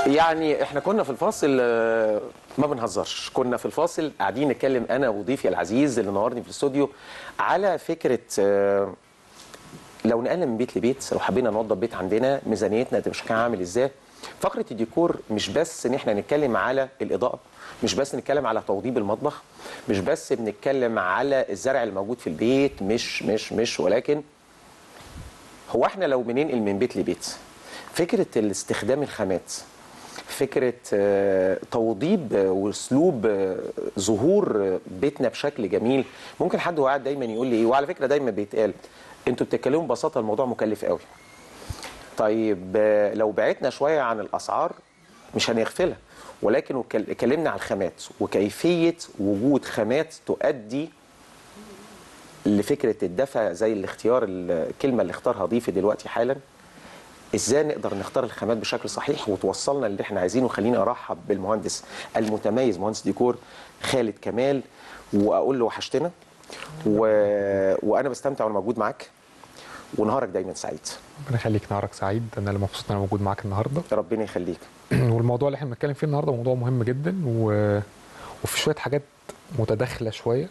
يعني احنا كنا في الفاصل آه، ما بنهزرش كنا في الفاصل قاعدين نتكلم انا وضيفي العزيز اللي نورني في الاستوديو على فكره آه، لو نقلنا من بيت لبيت لو حبينا نوضب بيت عندنا ميزانيتنا تبقى شكلها عامل ازاي فقره الديكور مش بس ان احنا نتكلم على الاضاءه مش بس نتكلم على توضيب المطبخ مش بس بنتكلم على الزرع الموجود في البيت مش مش مش ولكن هو احنا لو بننقل من بيت لبيت فكره الاستخدام الخامات فكره آه، توضيب آه، واسلوب آه، ظهور آه، بيتنا بشكل جميل ممكن حد وقاعد دايما يقول لي ايه وعلى فكره دايما بيتقال انتوا بتتكلموا ببساطه الموضوع مكلف قوي طيب آه، لو بعدنا شويه عن الاسعار مش هنغفلها ولكن وكل- اتكلمنا على الخامات وكيفيه وجود خامات تؤدي لفكره الدفع زي الاختيار الكلمه اللي اختارها ضيفي دلوقتي حالا ازاي نقدر نختار الخامات بشكل صحيح وتوصلنا اللي احنا عايزينه خليني ارحب بالمهندس المتميز مهندس ديكور خالد كمال واقول له وحشتنا و... وانا بستمتع وانا موجود معاك ونهارك دايما سعيد ربنا يخليك نهارك سعيد انا اللي مبسوط ان انا موجود معاك النهارده ربنا يخليك والموضوع اللي احنا بنتكلم فيه النهارده موضوع مهم جدا و... وفي شويه حاجات متداخله شويه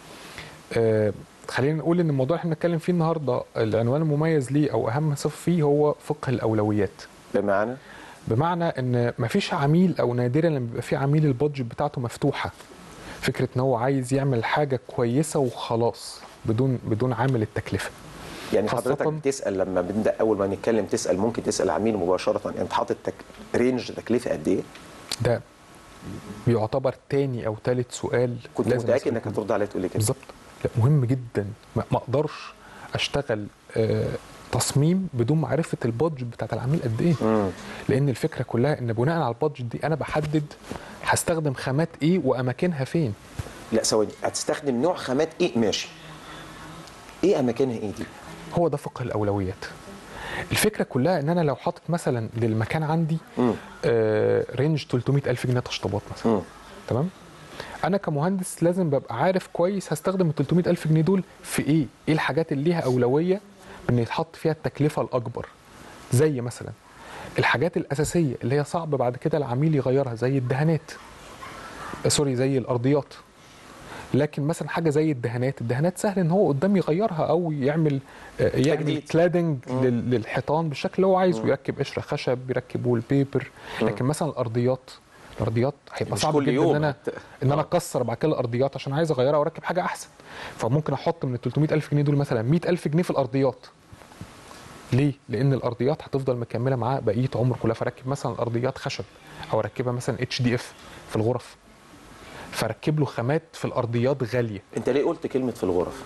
آه خلينا نقول ان الموضوع اللي احنا بنتكلم فيه النهارده العنوان المميز ليه او اهم صفه فيه هو فقه الاولويات بمعنى بمعنى ان مفيش عميل او نادرا لما بيبقى في عميل البادجت بتاعته مفتوحه فكره ان هو عايز يعمل حاجه كويسه وخلاص بدون بدون عامل التكلفه يعني خاصة- حضرتك بتسال لما بنبدا اول ما نتكلم تسال ممكن تسال عميل مباشره انت حاطط تك... رينج تكلفه قد ايه؟ ده بيعتبر تاني او تالت سؤال كنت لازم متاكد أسأله. انك هترد عليا تقول لي كده بالظبط لا مهم جدا ما ما اقدرش اشتغل آه تصميم بدون معرفه البادجت بتاعت العميل قد ايه مم. لان الفكره كلها ان بناء على البادجت دي انا بحدد هستخدم خامات ايه واماكنها فين لا ثواني هتستخدم نوع خامات ايه ماشي ايه اماكنها ايه دي؟ هو ده فقه الاولويات الفكره كلها ان انا لو حاطط مثلا للمكان عندي مم. آه رينج 300 الف جنيه تشطيبات مثلا مم. تمام انا كمهندس لازم ببقى عارف كويس هستخدم ال 300 الف جنيه دول في ايه ايه الحاجات اللي ليها اولويه ان يتحط فيها التكلفه الاكبر زي مثلا الحاجات الاساسيه اللي هي صعب بعد كده العميل يغيرها زي الدهانات آه، سوري زي الارضيات لكن مثلا حاجه زي الدهانات الدهانات سهل ان هو قدام يغيرها او يعمل آه، يعمل تجديد. كلادنج لل- للحيطان بالشكل اللي هو عايزه يركب قشره خشب يركب وول بيبر لكن مثلا الارضيات الارضيات هيبقى مش صعب كل جدا يوم ان انا هت- ان انا اكسر بعد كده الارضيات عشان عايز اغيرها واركب حاجه احسن فممكن احط من ال 300 الف جنيه دول مثلا 100 الف جنيه في الارضيات ليه؟ لان الارضيات هتفضل مكمله معاه بقيه عمر كلها فركب مثلا الارضيات خشب او اركبها مثلا اتش دي اف في الغرف فركب له خامات في الارضيات غاليه انت ليه قلت كلمه في الغرف؟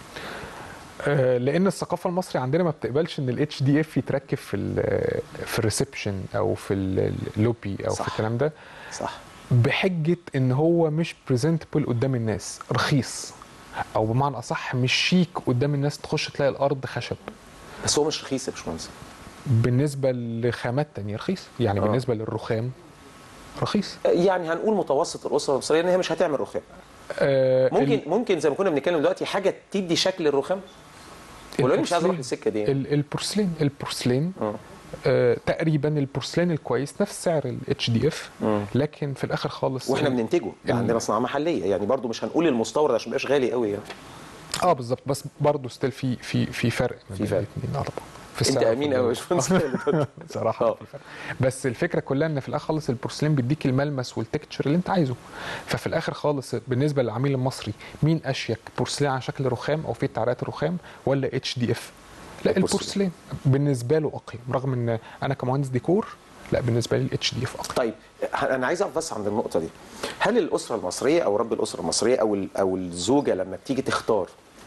آه، لان الثقافه المصري عندنا ما بتقبلش ان الاتش دي اف يتركب في ال- في الريسبشن او في ال- اللوبي او صح. في الكلام ده صح بحجه ان هو مش بريزنتبل قدام الناس رخيص او بمعنى اصح مش شيك قدام الناس تخش تلاقي الارض خشب بس هو مش رخيص يا باشمهندس بالنسبه لخامات تانية رخيص يعني آه. بالنسبه للرخام رخيص يعني هنقول متوسط الاسره المصريه ان هي مش هتعمل رخام آه ممكن ال- ممكن زي ما كنا بنتكلم دلوقتي حاجه تدي شكل الرخام ولو إني مش عايز اروح البورسلين- للسكه دي ال- البورسلين البورسلين آه. آه تقريبا البورسلين الكويس نفس سعر الاتش دي اف مم. لكن في الاخر خالص واحنا ال- بننتجه يعني ال- عندنا صناعه محليه يعني برضو مش هنقول المستورد عشان ما يبقاش غالي قوي يعني اه بالظبط بس برضه ستيل في في في فرق ما في بين فرق. الاثنين اه طبعا في انت السعر وفي امين قوي يا الجودة. باشمهندس صراحه آه. في فرق. بس الفكره كلها ان في الاخر خالص البورسلين بيديك الملمس والتكتشر اللي انت عايزه ففي الاخر خالص بالنسبه للعميل المصري مين اشيك بورسلين على شكل رخام او في تعريات رخام ولا اتش دي اف لا البورسلين. البورسلين بالنسبه له اقيم رغم ان انا كمهندس ديكور لا بالنسبه لي الاتش دي اف اقيم طيب انا عايز اقف بس عند النقطه دي هل الاسره المصريه او رب الاسره المصريه او ال- او الزوجه لما بتيجي تختار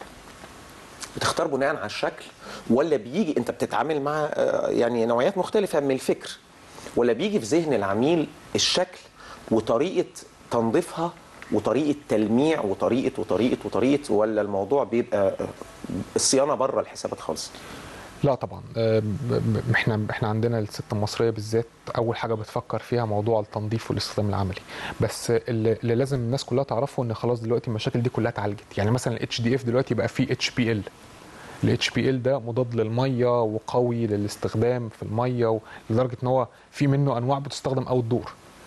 بتختار بناء على الشكل ولا بيجي انت بتتعامل مع آه، يعني نوعيات مختلفه من الفكر ولا بيجي في ذهن العميل الشكل وطريقه تنظيفها وطريقه تلميع وطريقه وطريقه وطريقه ولا الموضوع بيبقى آه، الصيانه بره الحسابات خالص لا طبعا آه، ب- ب- احنا احنا عندنا الست المصريه بالذات اول حاجه بتفكر فيها موضوع التنظيف والاستخدام العملي بس اللي, اللي لازم الناس كلها تعرفه ان خلاص دلوقتي المشاكل دي كلها اتعالجت يعني مثلا الاتش دي اف دلوقتي بقى فيه اتش بي ال الاتش بي ال ده مضاد للميه وقوي للاستخدام في الميه لدرجه ان هو في منه انواع بتستخدم اوت دور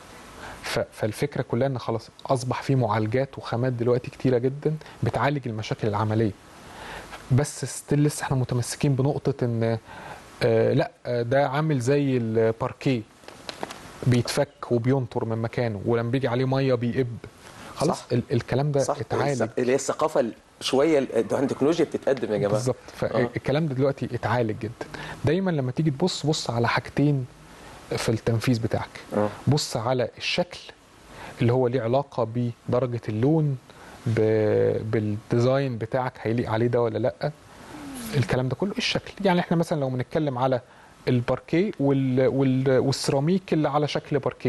فالفكره كلها ان خلاص اصبح في معالجات وخامات دلوقتي كتيره جدا بتعالج المشاكل العمليه بس ستيل لسه احنا متمسكين بنقطه ان آه لا آه ده عامل زي الباركيه بيتفك وبينطر من مكانه ولما بيجي عليه ميه بيقب خلاص صح. ال الكلام ده صح اتعالج اللي هي الثقافه ال- شويه ال- ده التكنولوجيا بتتقدم يا جماعه بالظبط فالكلام ده دلوقتي اتعالج جدا دايما لما تيجي تبص بص على حاجتين في التنفيذ بتاعك آه. بص على الشكل اللي هو ليه علاقه بدرجه اللون ب- بالديزاين بتاعك هيليق عليه ده ولا لا الكلام ده كله الشكل يعني احنا مثلا لو بنتكلم على الباركيه وال وال والسيراميك اللي على شكل باركيه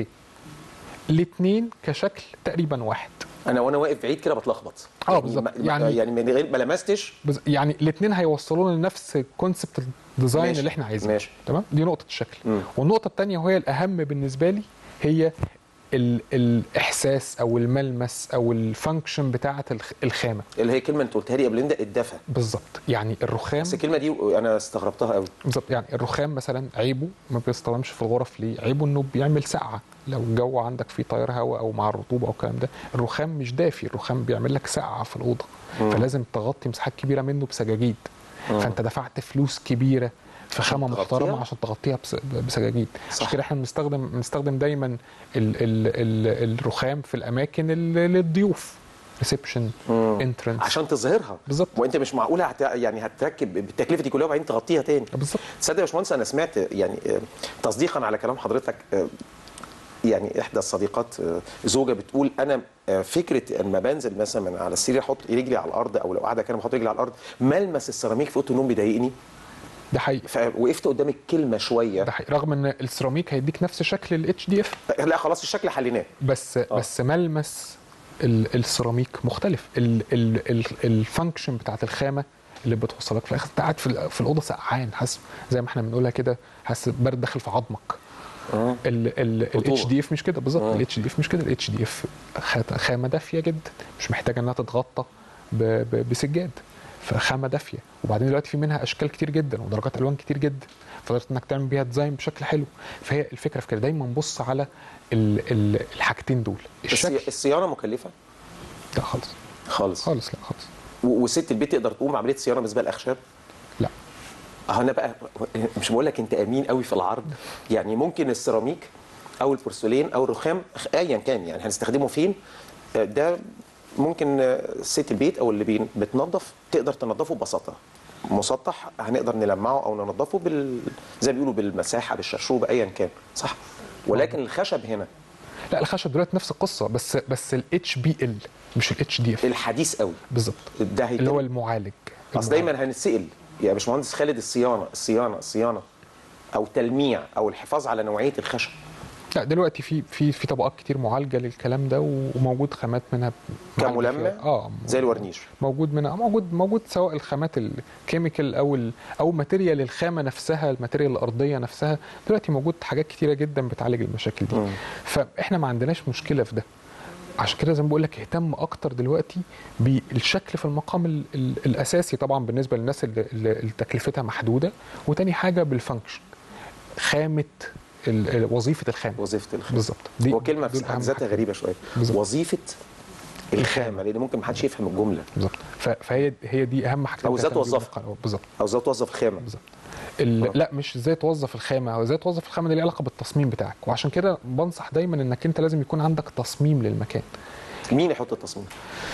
الاثنين كشكل تقريبا واحد انا وانا واقف بعيد كده بتلخبط آه، يعني بالظبط. ما- يعني- يعني من غير ما لمستش بز- يعني الاثنين هيوصلونا لنفس كونسبت الديزاين ماشي. اللي احنا عايزينه ماشي. تمام دي نقطه الشكل مم. والنقطه الثانيه وهي الاهم بالنسبه لي هي ال الاحساس او الملمس او الفانكشن بتاعه الخ- الخامه اللي هي كلمه انت قلتها لي قبل كده الدفى بالظبط يعني الرخام بس الكلمه دي انا استغربتها قوي بالظبط يعني الرخام مثلا عيبه ما بيستخدمش في الغرف ليه؟ عيبه انه بيعمل سقعه لو الجو عندك فيه تيار هواء او مع الرطوبه او الكلام ده الرخام مش دافي الرخام بيعمل لك سقعه في الاوضه مم. فلازم تغطي مساحات كبيره منه بسجاجيد مم. فانت دفعت فلوس كبيره في خامه تغطيها؟ محترمه عشان تغطيها بس- بسجاجيد صح. عشان كده احنا بنستخدم بنستخدم دايما ال ال ال الرخام في الاماكن ال- للضيوف ريسبشن مم. انترنس عشان تظهرها بالظبط. وانت مش معقوله هت... يعني هتركب بالتكلفه دي كلها وبعدين تغطيها تاني بالظبط تصدق يا باشمهندس انا سمعت يعني آه، تصديقا على كلام حضرتك آه، يعني احدى الصديقات آه، زوجه بتقول انا آه، فكره اما بنزل مثلا من على السرير احط رجلي على الارض او لو قاعده كده بحط رجلي على الارض ملمس السيراميك في اوضه النوم بيضايقني ده حقيقي فوقفت قدام الكلمه شويه ده حقيقي رغم ان السيراميك هيديك نفس شكل الاتش دي اف لا خلاص الشكل حليناه بس بس ملمس ال- السيراميك مختلف ال- ال- ال- الفانكشن بتاعت الخامه اللي بتوصلك في الاخر انت قاعد في ال- في الاوضه سقعان حاسس زي ما احنا بنقولها كده حاسس برد داخل في عظمك الاتش دي اف مش كده بالظبط آه. الاتش دي اف مش كده الاتش دي اف خامه دافيه جدا مش محتاجه انها تتغطى ب- ب- بسجاد فخامه دافيه وبعدين دلوقتي في منها اشكال كتير جدا ودرجات الوان كتير جدا فقدرت انك تعمل بيها ديزاين بشكل حلو فهي الفكره في كده دايما بص على ال ال الحاجتين دول الشكل الصي- الصيانه مكلفه لا خالص خالص خالص لا خالص و- وست البيت تقدر تقوم عمليه صيانه بالنسبه للاخشاب لا اه انا بقى مش بقول لك انت امين قوي في العرض يعني ممكن السيراميك او البورسلين او الرخام ايا كان يعني هنستخدمه فين آه، ده ممكن آه، ست البيت او اللي بين- بتنظف تقدر تنظفه ببساطه مسطح هنقدر نلمعه او ننظفه بال زي ما بيقولوا بالمساحه بالشرشوبه ايا كان صح ولكن الخشب هنا لا الخشب دلوقتي نفس القصه بس بس الاتش بي ال مش الاتش دي اف الحديث قوي بالظبط ده هيتم اللي هو المعالج اصل دايما هنتسال يا باشمهندس خالد الصيانه الصيانه الصيانه او تلميع او الحفاظ على نوعيه الخشب لا دلوقتي في في في طبقات كتير معالجه للكلام ده وموجود خامات منها معالجة كملمع؟ فيها. اه زي الورنيش موجود منها موجود موجود سواء الخامات الكيميكال او ال او ماتيريال الخامه نفسها الماتيريال الارضيه نفسها دلوقتي موجود حاجات كتيره جدا بتعالج المشاكل دي مم. فاحنا ما عندناش مشكله في ده عشان كده زي ما بقول لك اهتم اكتر دلوقتي بالشكل في المقام ال ال الاساسي طبعا بالنسبه للناس اللي, اللي تكلفتها محدوده وتاني حاجه بالفانكشن خامه ال- ال- وظيفه الخامه وظيفه الخامه بالظبط دي- هو كلمه دول في حد أهم ذاتها حاجتين. غريبه شويه بالظبط. وظيفه الخامه لان ممكن محدش يفهم الجمله بالظبط ف- فهي هي دي اهم حاجه أو ازاي توظفها. بالظبط او ازاي توظف خامه بالظبط ال- آه. لا مش ازاي توظف الخامه او ازاي توظف الخامه دي ليها علاقه بالتصميم بتاعك وعشان كده بنصح دايما انك انت لازم يكون عندك تصميم للمكان مين يحط التصميم؟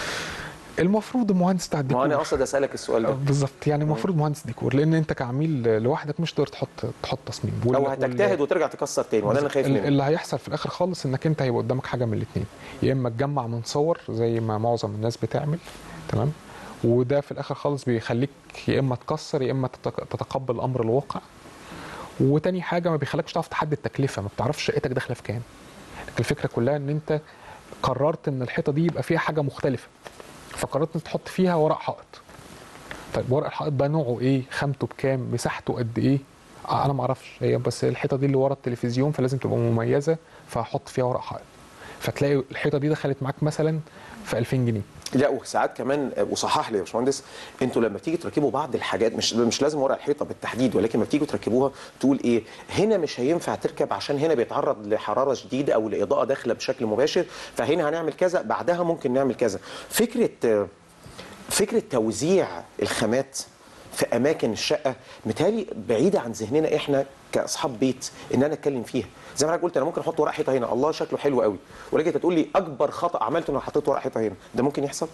المفروض المهندس بتاع ما الديكور انا قصد اسالك السؤال آه، ده بالظبط يعني المفروض مهندس ديكور لان انت كعميل لوحدك مش تقدر تحط تحط تصميم وال- او وال- هتجتهد وترجع تكسر تاني وده انا خايف ال- منه اللي هيحصل في الاخر خالص انك انت هيبقى قدامك حاجه من الاثنين يا اما تجمع من صور زي ما معظم الناس بتعمل تمام وده في الاخر خالص بيخليك يا اما تكسر يا اما تتق- تتقبل امر الواقع وتاني حاجه ما بيخليكش تعرف تحدد التكلفه ما بتعرفش شقتك داخله في كام لكن الفكره كلها ان انت قررت ان الحيطه دي يبقى فيها حاجه مختلفه فقررت ان تحط فيها ورق حائط طيب ورق الحائط ده نوعه ايه خامته بكام مساحته قد ايه آه، انا ما اعرفش هي بس الحيطه دي اللي ورا التلفزيون فلازم تبقى مميزه فهحط فيها ورق حائط فتلاقي الحيطه دي دخلت معاك مثلا في 2000 جنيه لا وساعات كمان وصحح لي يا باشمهندس انتوا لما بتيجي تركبوا بعض الحاجات مش مش لازم ورق الحيطه بالتحديد ولكن لما بتيجوا تركبوها تقول ايه هنا مش هينفع تركب عشان هنا بيتعرض لحراره شديده او لاضاءه داخله بشكل مباشر فهنا هنعمل كذا بعدها ممكن نعمل كذا فكره فكره توزيع الخامات في اماكن الشقه متهيألي بعيده عن ذهننا احنا كاصحاب بيت ان انا اتكلم فيها زي ما انا قلت انا ممكن احط ورق حيطه هنا الله شكله حلو قوي ولكن انت تقول لي اكبر خطا عملته ان انا حطيت ورق حيطه هنا ده ممكن يحصل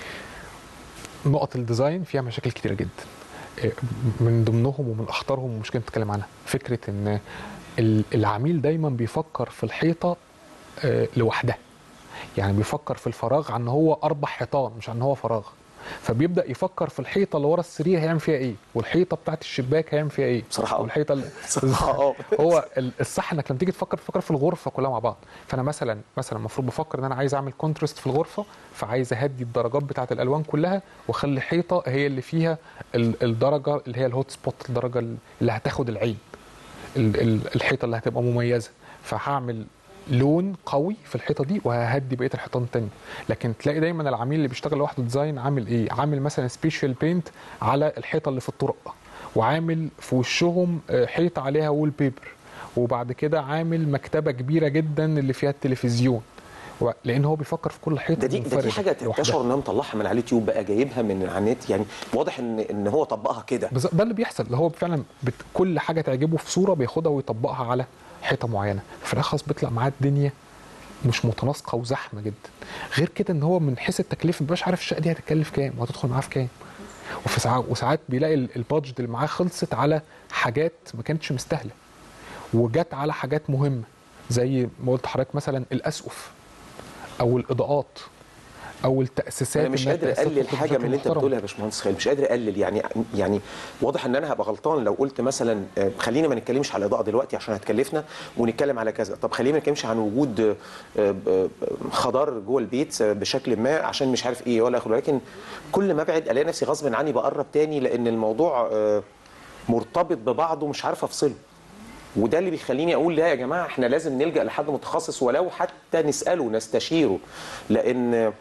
نقط الديزاين فيها مشاكل كتيره جدا إيه، من ضمنهم ومن اخطرهم ومشكله نتكلم عنها فكره ان ال- العميل دايما بيفكر في الحيطه آه، لوحدها يعني بيفكر في الفراغ عن هو اربع حيطان مش عن هو فراغ فبيبدا يفكر في الحيطه اللي ورا السرير هيعمل فيها ايه والحيطه بتاعت الشباك هيعمل فيها ايه بصراحة آه. والحيطه اللي بصراحة آه. هو ال- الصح انك لما تيجي تفكر تفكر في الغرفه كلها مع بعض فانا مثلا مثلا المفروض بفكر ان انا عايز اعمل كونترست في الغرفه فعايز اهدي الدرجات بتاعه الالوان كلها واخلي حيطه هي اللي فيها ال- الدرجه اللي هي الهوت سبوت الدرجه اللي هتاخد العين ال- ال- الحيطه اللي هتبقى مميزه فهعمل لون قوي في الحيطه دي وههدي بقيه الحيطان التانية لكن تلاقي دايما العميل اللي بيشتغل لوحده ديزاين عامل ايه عامل مثلا سبيشال بينت على الحيطه اللي في الطرق وعامل في وشهم آه، حيطه عليها وول بيبر وبعد كده عامل مكتبه كبيره جدا اللي فيها التلفزيون و- لان هو بيفكر في كل حيطه ده دي ده دي منفردة حاجه لوحدها. تشعر انها مطلعها من على اليوتيوب بقى جايبها من على النت يعني واضح ان ان هو طبقها كده بالظبط ده اللي بيحصل اللي هو فعلا بت... كل حاجه تعجبه في صوره بياخدها ويطبقها على حيطه معينه في الاخر خلاص بيطلع معاه الدنيا مش متناسقه وزحمه جدا غير كده ان هو من حيث التكلفه مبقاش عارف الشقه دي هتتكلف كام وهتدخل معاه في كام وفي ساعات وساعات بيلاقي ال- البادجت اللي معاه خلصت على حاجات ما كانتش مستاهله وجت على حاجات مهمه زي ما قلت لحضرتك مثلا الاسقف او الاضاءات او التاسيسات انا مش إنها قادر تأسسات اقلل بشكل حاجه من اللي انت محترم. بتقولها يا باشمهندس خالد مش قادر اقلل يعني يعني واضح ان انا هبقى غلطان لو قلت مثلا آه، خلينا ما نتكلمش على الاضاءه دلوقتي عشان هتكلفنا ونتكلم على كذا طب خلينا ما نتكلمش عن وجود آه، آه، آه، خضار جوه البيت آه، بشكل ما عشان مش عارف ايه ولا اخره ولكن كل ما ابعد الاقي نفسي غصب عني بقرب تاني لان الموضوع آه، مرتبط ببعضه مش عارف افصله وده اللي بيخليني اقول لا يا جماعه احنا لازم نلجا لحد متخصص ولو حتى نساله نستشيره لان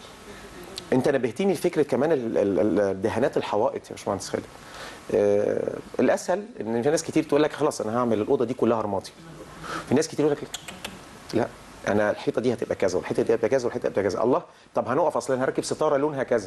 انت نبهتني لفكره كمان ال- ال- ال- الدهانات الحوائط يا باشمهندس خالد آه الاسهل ان في ناس كتير تقول لك خلاص انا هعمل الاوضه دي كلها رمادي في ناس كتير يقول لك لا انا الحيطه دي هتبقى كذا والحيطه دي هتبقى كذا والحيطه هتبقى كذا الله طب هنقف اصلا هركب ستاره لونها كذا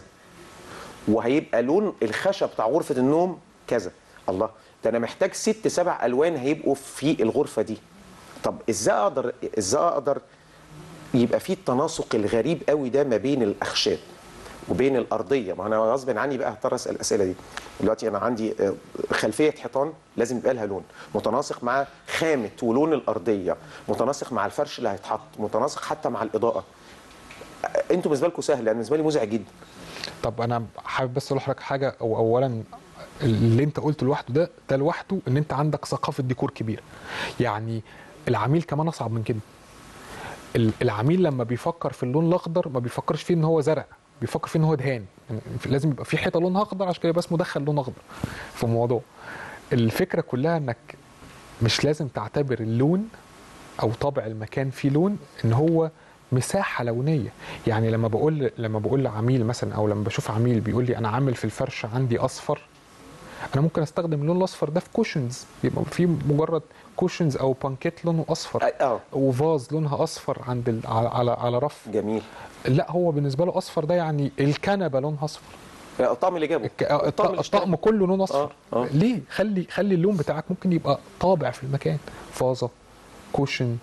وهيبقى لون الخشب بتاع غرفه النوم كذا الله ده انا محتاج ست سبع الوان هيبقوا في الغرفه دي طب ازاي اقدر ازاي اقدر يبقى في التناسق الغريب قوي ده ما بين الاخشاب وبين الارضيه ما انا غصب عني بقى هضطر اسال الاسئله دي دلوقتي انا عندي آه، خلفيه حيطان لازم يبقى لها لون متناسق مع خامه ولون الارضيه متناسق مع الفرش اللي هيتحط متناسق حتى مع الاضاءه آه، انتوا بالنسبه لكم سهل انا بالنسبه لي مزعج جدا طب انا حابب بس اقول لحضرتك حاجه او اولا اللي انت قلته لوحده ده ده لوحده ان انت عندك ثقافه ديكور كبيره يعني العميل كمان اصعب من كده ال- العميل لما بيفكر في اللون الاخضر ما بيفكرش فيه ان هو زرع بيفكر فيه ان هو دهان يعني لازم يبقى في حيطه لونها اخضر عشان كده يبقى اسمه دخل لون اخضر في الموضوع الفكره كلها انك مش لازم تعتبر اللون او طابع المكان فيه لون ان هو مساحه لونيه يعني لما بقول لما بقول لعميل مثلا او لما بشوف عميل بيقول لي انا عامل في الفرش عندي اصفر انا ممكن استخدم اللون الاصفر ده في كوشنز يبقى في مجرد كوشنز او بانكيت لونه اصفر اه آه، وفاز لونها اصفر عند ال... على على على رف جميل لا هو بالنسبه له اصفر ده يعني الكنبه لونها اصفر آه، الطقم اللي جابه الك- الط- الطقم اللي الطقم كله لون اصفر آه، آه. ليه خلي خلي اللون بتاعك ممكن يبقى طابع في المكان فازه كوشن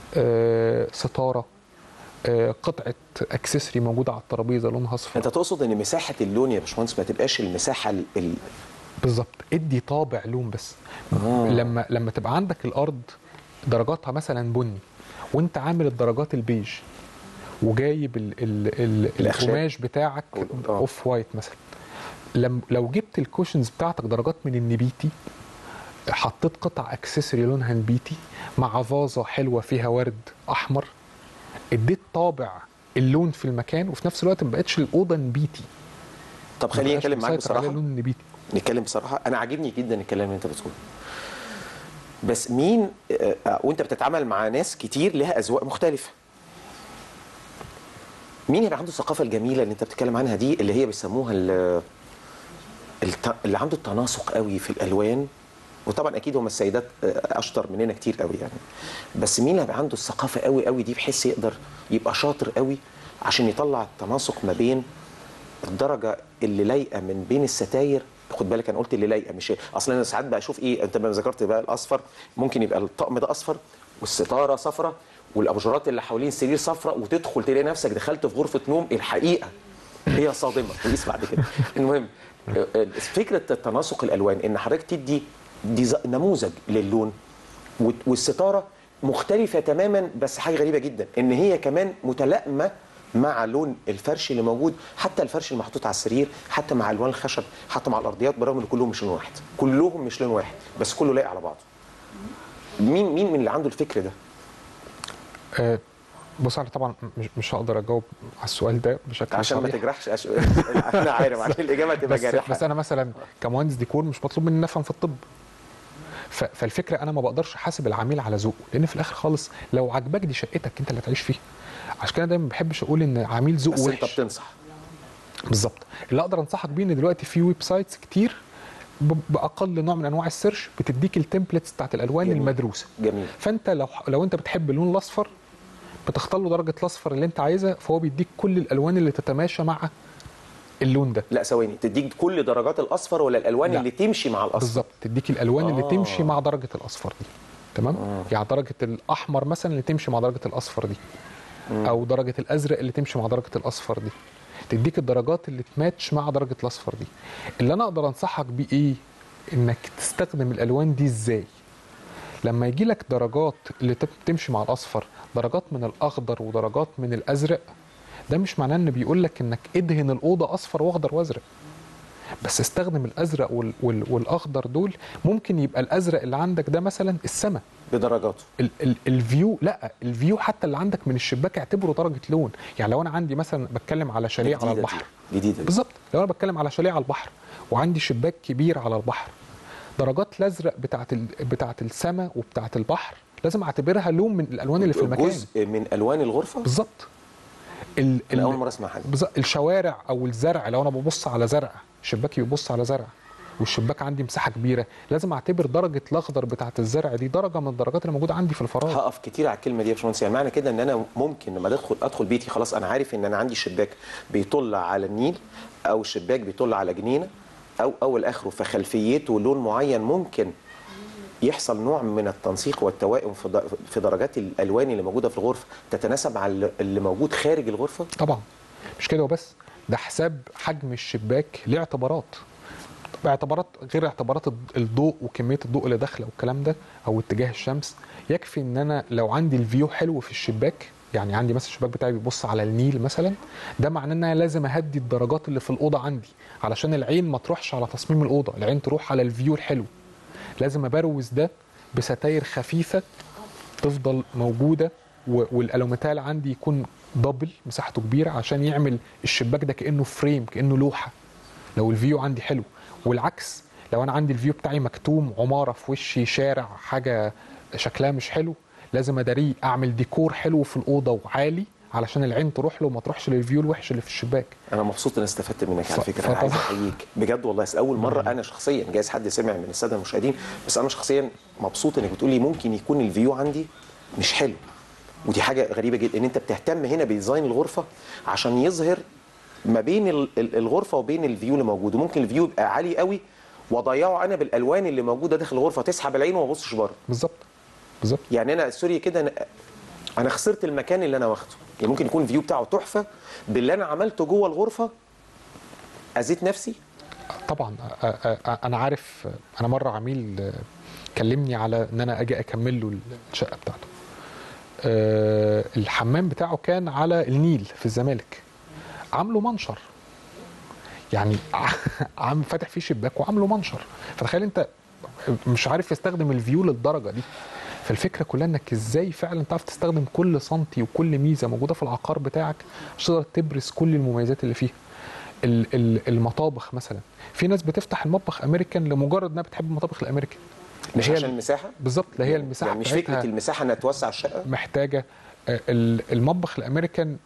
آه، ستاره آه، قطعه اكسسوري موجوده على الترابيزه لونها اصفر انت تقصد ان مساحه اللون يا باشمهندس ما تبقاش المساحه ال- ال- بالظبط ادي طابع لون بس آه. لما لما تبقى عندك الارض درجاتها مثلا بني وانت عامل الدرجات البيج وجايب ال ال ال الأخشاب. القماش بتاعك أو- آه. اوف وايت مثلا لم لو جبت الكوشنز بتاعتك درجات من النبيتي حطيت قطع اكسسوري لونها نبيتي مع فازه حلوه فيها ورد احمر اديت طابع اللون في المكان وفي نفس الوقت ما بقتش الاوضه نبيتي طب خليني ما بقاش اتكلم معاك مسيطر عليها بصراحه اللون النبيتي نتكلم بصراحه انا عاجبني جدا الكلام اللي انت بتقوله بس مين آه، آه، وانت بتتعامل مع ناس كتير لها اذواق مختلفه مين هيبقى عنده الثقافه الجميله اللي انت بتتكلم عنها دي اللي هي بيسموها ال- الت- اللي عنده التناسق قوي في الالوان وطبعا اكيد هم السيدات آه، اشطر مننا كتير قوي يعني بس مين اللي هيبقى عنده الثقافه قوي قوي دي بحيث يقدر يبقى شاطر قوي عشان يطلع التناسق ما بين الدرجه اللي لايقه من بين الستاير خد بالك انا قلت اللي لايقه مش اصلا انا ساعات بشوف ايه انت ما ذكرت بقى الاصفر ممكن يبقى الطقم ده اصفر والستاره صفراء والاباجورات اللي حوالين السرير صفراء وتدخل تلاقي نفسك دخلت في غرفه نوم الحقيقه هي صادمه قيس بعد كده المهم آه، آه، فكره التناسق الالوان ان حضرتك تدي ديزا- نموذج للون وت- والستاره مختلفه تماما بس حاجه غريبه جدا ان هي كمان متلائمه مع لون الفرش اللي موجود حتى الفرش المحطوط على السرير حتى مع الوان الخشب حتى مع الارضيات برغم ان كلهم مش لون واحد كلهم مش لون واحد بس كله لايق على بعضه مين مين من اللي عنده الفكر ده آه، بص انا طبعا مش, مش هقدر اجاوب على السؤال ده بشكل عشان ما صريح. تجرحش أش... انا عارف عشان الاجابه تبقى بس, جارحه بس انا مثلا كمهندس ديكور مش مطلوب مني افهم في الطب ف- فالفكره انا ما بقدرش احاسب العميل على ذوقه لان في الاخر خالص لو عجبك دي شقتك انت اللي هتعيش فيها عشان كده دايما ما بحبش اقول ان عميل ذوقه بس انت وحش بتنصح بالظبط اللي اقدر انصحك بيه ان دلوقتي في ويب سايتس كتير ب- باقل نوع من انواع السيرش بتديك التمبلتس بتاعت الالوان جميل. المدروسه جميل فانت لو لو انت بتحب اللون الاصفر بتختار له درجه الاصفر اللي انت عايزها فهو بيديك كل الالوان اللي تتماشى مع اللون ده لا ثواني تديك كل درجات الاصفر ولا الالوان لا. اللي تمشي مع الاصفر بالظبط تديك الالوان اللي آه. تمشي مع درجه الاصفر دي تمام يعني درجه الاحمر مثلا اللي تمشي مع درجه الاصفر دي او درجه الازرق اللي تمشي مع درجه الاصفر دي تديك الدرجات اللي تماتش مع درجه الاصفر دي اللي انا اقدر انصحك بيه ايه انك تستخدم الالوان دي ازاي لما يجي لك درجات اللي تب- تمشي مع الاصفر درجات من الاخضر ودرجات من الازرق ده مش معناه ان بيقول لك انك ادهن الاوضه اصفر واخضر وازرق بس استخدم الازرق وال وال والاخضر دول ممكن يبقى الازرق اللي عندك ده مثلا السماء بدرجاته ال ال الفيو لا الفيو حتى اللي عندك من الشباك اعتبره درجه لون يعني لو انا عندي مثلا بتكلم على شاليه على جديدة دي. البحر جديده دي. بالظبط لو انا بتكلم على شاليه على البحر وعندي شباك كبير على البحر درجات الازرق بتاعت ال... بتاعت السماء وبتاعت البحر لازم اعتبرها لون من الالوان اللي في المكان جزء من الوان الغرفه بالظبط ال... انا ال- اول مره اسمع حاجه بالظبط الشوارع او الزرع لو انا ببص على زرع شباكي بيبص على زرع والشباك عندي مساحه كبيره لازم اعتبر درجه الاخضر بتاعت الزرع دي درجه من الدرجات اللي موجوده عندي في الفراغ هقف كتير على الكلمه دي يا باشمهندس يعني معنى كده ان انا ممكن لما ادخل ادخل بيتي خلاص انا عارف ان انا عندي شباك بيطل على النيل او الشباك بيطل على جنينه او او الاخره فخلفيته لون معين ممكن يحصل نوع من التنسيق والتوائم في د- في درجات الالوان اللي موجوده في الغرفه تتناسب مع اللي- اللي موجود خارج الغرفه طبعا مش كده وبس ده حساب حجم الشباك ليه اعتبارات باعتبارات غير اعتبارات الض- الضوء وكميه الضوء اللي داخله والكلام ده او اتجاه الشمس يكفي ان انا لو عندي الفيو حلو في الشباك يعني عندي مثلا الشباك بتاعي بيبص على النيل مثلا ده معناه ان انا لازم اهدي الدرجات اللي في الاوضه عندي علشان العين ما تروحش على تصميم الاوضه العين تروح على الفيو الحلو لازم ابروز ده بستاير خفيفه تفضل موجوده و- والالوميتال عندي يكون دبل مساحته كبيره عشان يعمل الشباك ده كانه فريم كانه لوحه لو الفيو عندي حلو والعكس لو انا عندي الفيو بتاعي مكتوم عماره في وشي شارع حاجه شكلها مش حلو لازم اداريه اعمل ديكور حلو في الاوضه وعالي علشان العين تروح له وما تروحش للفيو الوحش اللي في الشباك انا مبسوط ان استفدت منك على ف- فكره انا عايز فطبعا. احييك بجد والله اول مره انا شخصيا جايز حد سمع من الساده المشاهدين بس انا شخصيا مبسوط انك بتقولي ممكن يكون الفيو عندي مش حلو ودي حاجه غريبه جدا ان انت بتهتم هنا بديزاين الغرفه عشان يظهر ما بين ال- ال- الغرفه وبين الفيو اللي موجود وممكن الفيو يبقى عالي قوي واضيعه انا بالالوان اللي موجوده داخل الغرفه تسحب العين وما ابصش بره بالظبط بالظبط يعني انا سوري كده أنا- انا خسرت المكان اللي انا واخده يعني ممكن يكون الفيو بتاعه تحفه باللي انا عملته جوه الغرفه اذيت نفسي طبعا أ- أ- أ- انا عارف انا مره عميل آه، كلمني على ان انا اجي اكمل له الشقه بتاعته آه، الحمام بتاعه كان على النيل في الزمالك عامله منشر يعني عم فاتح فيه شباك وعامله منشر فتخيل انت مش عارف يستخدم الفيو للدرجه دي فالفكره كلها انك ازاي فعلا تعرف تستخدم كل سنتي وكل ميزه موجوده في العقار بتاعك عشان تقدر تبرز كل المميزات اللي فيها ال- ال- المطابخ مثلا في ناس بتفتح المطبخ امريكان لمجرد انها بتحب المطابخ الامريكان مش هي عشان المساحه بالظبط لا هي المساحه يعني مش بتاعتها فكره المساحه انها توسع الشقه محتاجه آه، ال- المطبخ الامريكان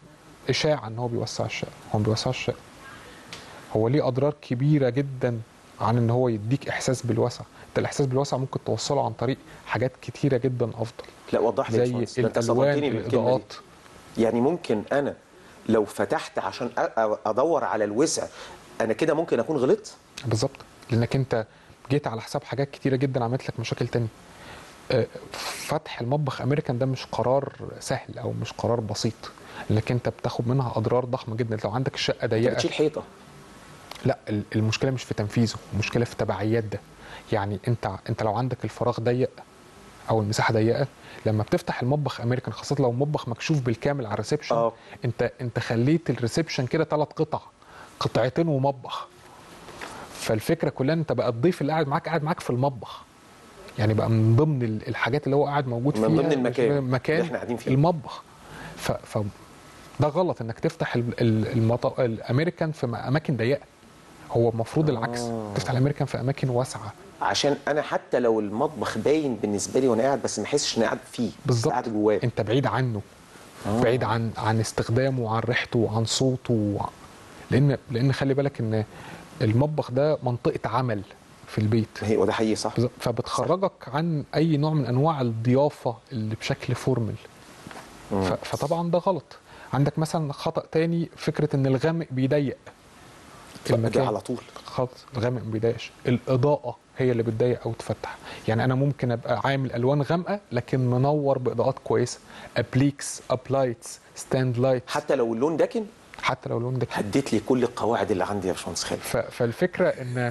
اشاعه ان هو بيوسع الشقه هو ما بيوسعش الشقه هو ليه اضرار كبيره جدا عن ان هو يديك احساس بالوسع انت الاحساس بالوسع ممكن توصله عن طريق حاجات كتيره جدا افضل لا وضح لي يا زي باشمهندس، ده أنت الالوان صدمتني بالكلمة دي. الاضاءات يعني ممكن انا لو فتحت عشان أ- أ- ادور على الوسع انا كده ممكن اكون غلطت بالظبط لانك انت جيت على حساب حاجات كتيره جدا عملت لك مشاكل تانية آه، فتح المطبخ امريكان ده مش قرار سهل او مش قرار بسيط لانك انت بتاخد منها اضرار ضخمه جدا لو عندك الشقه انت ضيقه بتشيل حيطه لا ال- المشكله مش في تنفيذه المشكله في تبعيات ده يعني انت انت لو عندك الفراغ ضيق او المساحه ضيقه لما بتفتح المطبخ امريكان خاصه لو مطبخ مكشوف بالكامل على الريسبشن اه. انت انت خليت الريسبشن كده ثلاث قطع قطعتين ومطبخ فالفكره كلها انت بقى الضيف اللي قاعد معاك قاعد معاك في المطبخ يعني بقى من ضمن ال- الحاجات اللي هو قاعد موجود من فيها ضمن المكان مكان اللي احنا قاعدين فيه. المطبخ ف, ف ده غلط انك تفتح ال- ال- المط... الامريكان في اماكن ضيقه هو المفروض العكس آه. تفتح الامريكان في اماكن واسعه عشان انا حتى لو المطبخ باين بالنسبه لي وانا قاعد بس ما احسش اني قاعد فيه بالظبط قاعد جواه انت بعيد عنه آه. بعيد عن عن استخدامه وعن ريحته وعن صوته وع- لان لان خلي بالك ان المطبخ ده منطقه عمل في البيت هي وده حقيقي صح بالظبط. فبتخرجك عن اي نوع من انواع الضيافه اللي بشكل فورمال مم. ف- فطبعا ده غلط عندك مثلا خطا تاني فكره ان الغامق بيضيق ده على طول خالص الغامق ما بيضايقش الاضاءه هي اللي بتضايق او تفتح يعني انا ممكن ابقى عامل الوان غامقه لكن منور باضاءات كويسه ابليكس ابلايتس ستاند لايت حتى لو اللون داكن حتى لو اللون ده كده. هديت لي كل القواعد اللي عندي يا باشمهندس خالد ف- فالفكره ان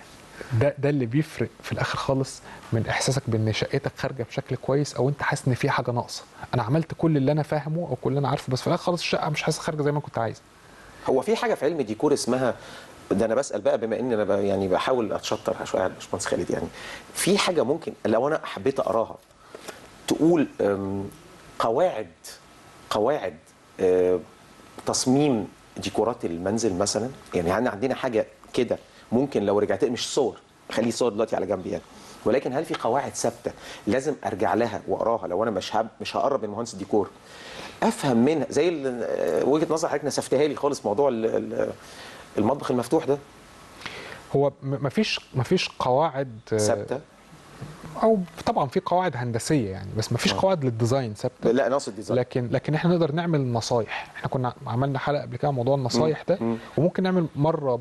ده ده اللي بيفرق في الاخر خالص من احساسك بان شقتك خارجه بشكل كويس او انت حاسس ان في حاجه ناقصه انا عملت كل اللي انا فاهمه او كل اللي انا عارفه بس في الاخر خالص الشقه مش حاسس خارجه زي ما كنت عايز هو في حاجه في علم الديكور اسمها ده انا بسال بقى بما ان انا بقى يعني بحاول اتشطر شويه على الباشمهندس خالد يعني في حاجه ممكن لو انا حبيت اقراها تقول أم، قواعد قواعد أه، تصميم ديكورات المنزل مثلا يعني عندنا عندنا حاجه كده ممكن لو رجعت مش صور خليه صور دلوقتي على جنب يعني ولكن هل في قواعد ثابته لازم ارجع لها واقراها لو انا مش هب مش هقرب من مهندس الديكور افهم منها زي ال- وجهه نظر حضرتك نسفتها لي خالص موضوع ال- ال- المطبخ المفتوح ده هو م- مفيش مفيش قواعد آه، ثابته او طبعا في قواعد هندسيه يعني بس مفيش آه. قواعد للديزاين ثابته لا انا اقصد ديزاين لكن لكن احنا نقدر نعمل نصايح احنا كنا عملنا حلقه قبل كده عن موضوع النصايح ده مم. وممكن نعمل مره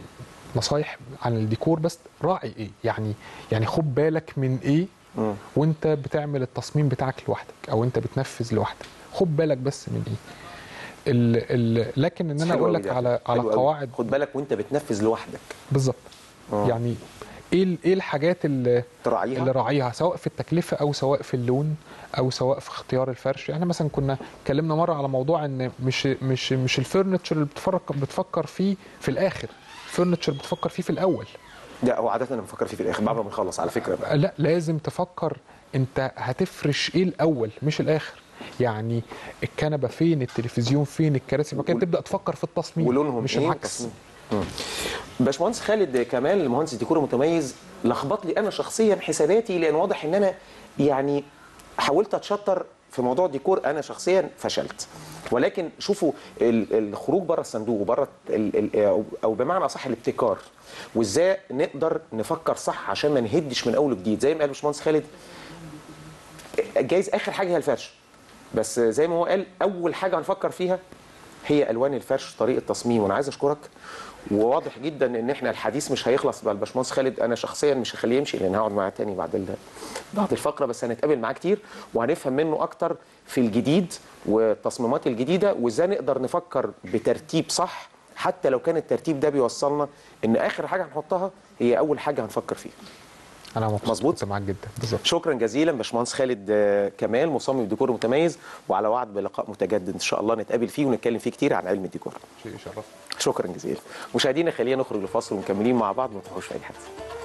نصايح عن الديكور بس راعي ايه يعني يعني خد بالك من ايه مم. وانت بتعمل التصميم بتاعك لوحدك او انت بتنفذ لوحدك خد بالك بس من ايه ال ال لكن ان انا حلو اقول أوي لك ده. على على حلو أوي. قواعد خد بالك وانت بتنفذ لوحدك بالظبط آه. يعني ايه ال- ايه الحاجات اللي تراعيها اللي راعيها سواء في التكلفه او سواء في اللون او سواء في اختيار الفرش يعني مثلا كنا اتكلمنا مره على موضوع ان مش مش مش الفرنتشر اللي بتفكر بتفكر فيه في الاخر الفرنتشر بتفكر فيه في الاول ده هو عاده انا بفكر فيه في الاخر بعد ما بنخلص على فكره بقى لا لازم تفكر انت هتفرش ايه الاول مش الاخر يعني الكنبه فين التلفزيون فين الكراسي بعد كده وال- تبدا تفكر في التصميم ولونهم مش ايه العكس وتصميم. مم. باشمهندس خالد كمال مهندس ديكور متميز لخبط لي انا شخصيا حساباتي لان واضح ان انا يعني حاولت اتشطر في موضوع الديكور انا شخصيا فشلت ولكن شوفوا ال- الخروج بره الصندوق وبره ال- ال- أو- او بمعنى اصح الابتكار وازاي نقدر نفكر صح عشان ما نهدش من اول وجديد زي ما قال باشمهندس خالد جايز اخر حاجه هي الفرش بس زي ما هو قال اول حاجه هنفكر فيها هي الوان الفرش طريقه تصميم وانا عايز اشكرك وواضح جدا ان احنا الحديث مش هيخلص بقى الباشمهندس خالد انا شخصيا مش هخليه يمشي لان هقعد معاه تاني بعد ال- بعد الفقره بس هنتقابل معاه كتير وهنفهم منه اكتر في الجديد والتصميمات الجديده وازاي نقدر نفكر بترتيب صح حتى لو كان الترتيب ده بيوصلنا ان اخر حاجه هنحطها هي اول حاجه هنفكر فيها انا مبسوط مظبوط. كنت معاك جدا بالظبط شكرا جزيلا باشمهندس خالد آه، كمال مصمم ديكور متميز وعلى وعد بلقاء متجدد ان شاء الله نتقابل فيه ونتكلم فيه كتير عن علم الديكور شيء يشرف شكرا جزيلا مشاهدينا خلينا نخرج لفاصل ومكملين مع بعض ما تروحوش في اي حاجه